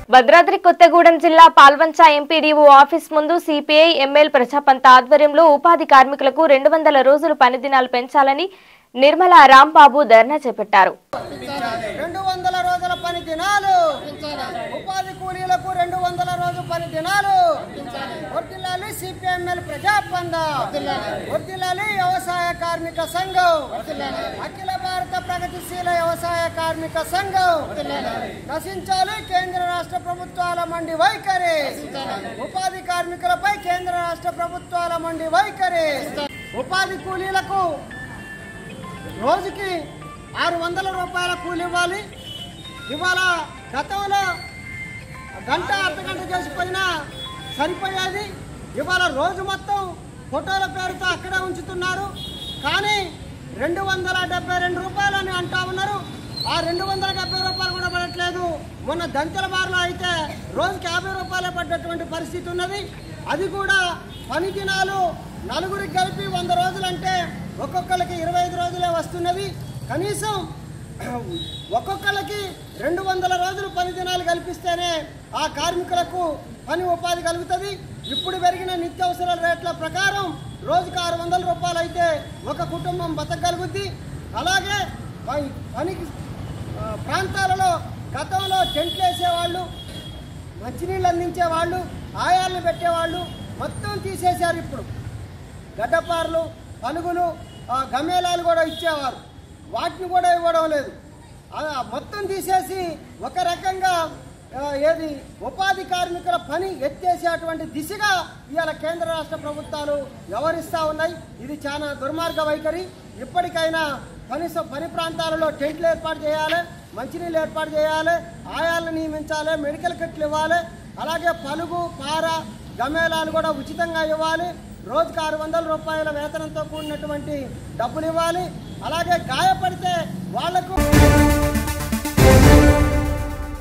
భద్రాద్రి కొత్తగూడెం జిల్లా Palvancha MPDO office ముందు CPI ML Prajapantha ఆధ్వర్యంలో ఉపాధి కార్మికులకు రెండు వందల రోజులు పని దినాలు పెంచాలని నిర్మల రాంబాబు ధర్నా చేపట్టారు రెండు వందల రోజుల పని దినాలు ఉపాధి కూలీలకు రెండు వందల రోజు పని దినాలు వర్దిల్లాలి సిపిఎంఎల్ ప్రజాపంద వర్దిల్లాలి వ్యవసాయ కార్మిక సంఘం అఖిల భారత ప్రగతిశీల వ్యవసాయ కార్మిక సంఘం నశించాలి కేంద్ర రాష్ట్ర ప్రభుత్వాల మండి వైఖరి ఉపాధి కార్మికులపై కేంద్ర రాష్ట్ర ప్రభుత్వాల మండి వైఖరి ఉపాధి కూలీలకు రోజుకి ఆరు వందల రూపాయల కూలి ఇవ్వాలి ఇవాళ గతంలో గంట అర్ధ గంట చేసిపోయినా సరిపోయేది ఇవాళ రోజు మొత్తం ఫోటోల పేరుతో అక్కడే ఉంచుతున్నారు కానీ రెండు వందల డెబ్బై రెండు రూపాయలని అంటా ఉన్నారు ఆ రెండు వందల డెబ్బై రూపాయలు కూడా పడట్లేదు మొన్న దంచెల బార్లో అయితే రోజుకి యాభై రూపాయలే పడ్డటువంటి పరిస్థితి ఉన్నది అది కూడా పని దినాలు నలుగురికి కలిపి వంద రోజులంటే ఒక్కొక్కరికి ఇరవై ఐదు రోజులే వస్తున్నది కనీసం ఒక్కొక్కరికి రెండు వందల రోజులు పని దినాలు కల్పిస్తేనే ఆ కార్మికులకు పని ఉపాధి కలుగుతుంది ఇప్పుడు పెరిగిన నిత్యావసరాల రేట్ల ప్రకారం రోజుకు ఆరు వందల రూపాయలు అయితే ఒక కుటుంబం బతకగలుగుద్ది అలాగే పని- పనికి ఆ, ప్రాంతాలలో గతంలో టెంట్లు వేసేవాళ్ళు మంచినీళ్ళు అందించేవాళ్ళు ఆయాలను పెట్టేవాళ్ళు మొత్తం తీసేశారు ఇప్పుడు గడ్డపారలు పలుగులు ఆ, గమేలాలు కూడా ఇచ్చేవారు వాటిని కూడా ఇవ్వడం లేదు ఆ, మొత్తం తీసేసి ఒక రకంగా ఆ, ఏది ఉపాధి కార్మికుల పని ఎత్తేసేటువంటి దిశగా ఇవాళ కేంద్ర రాష్ట్ర ప్రభుత్వాలు వ్యవహరిస్తూ ఉన్నాయి ఇది చాలా దుర్మార్గ వైఖరి ఇప్పటికైనా కనీసం పని ప్రాంతాలలో టెంట్లు ఏర్పాటు చేయాలి మంచినీళ్ళు ఏర్పాటు చేయాలి ఆయాలను నియమించాలి మెడికల్ కిట్లు ఇవ్వాలి అలాగే పలుగు పార గమేళాలు కూడా ఉచితంగా ఇవ్వాలి రోజుకు ఆరు వందల రూపాయల వేతనంతో కూడినటువంటి డబ్బులు ఇవ్వాలి అలాగే గాయపడితే వాళ్లకు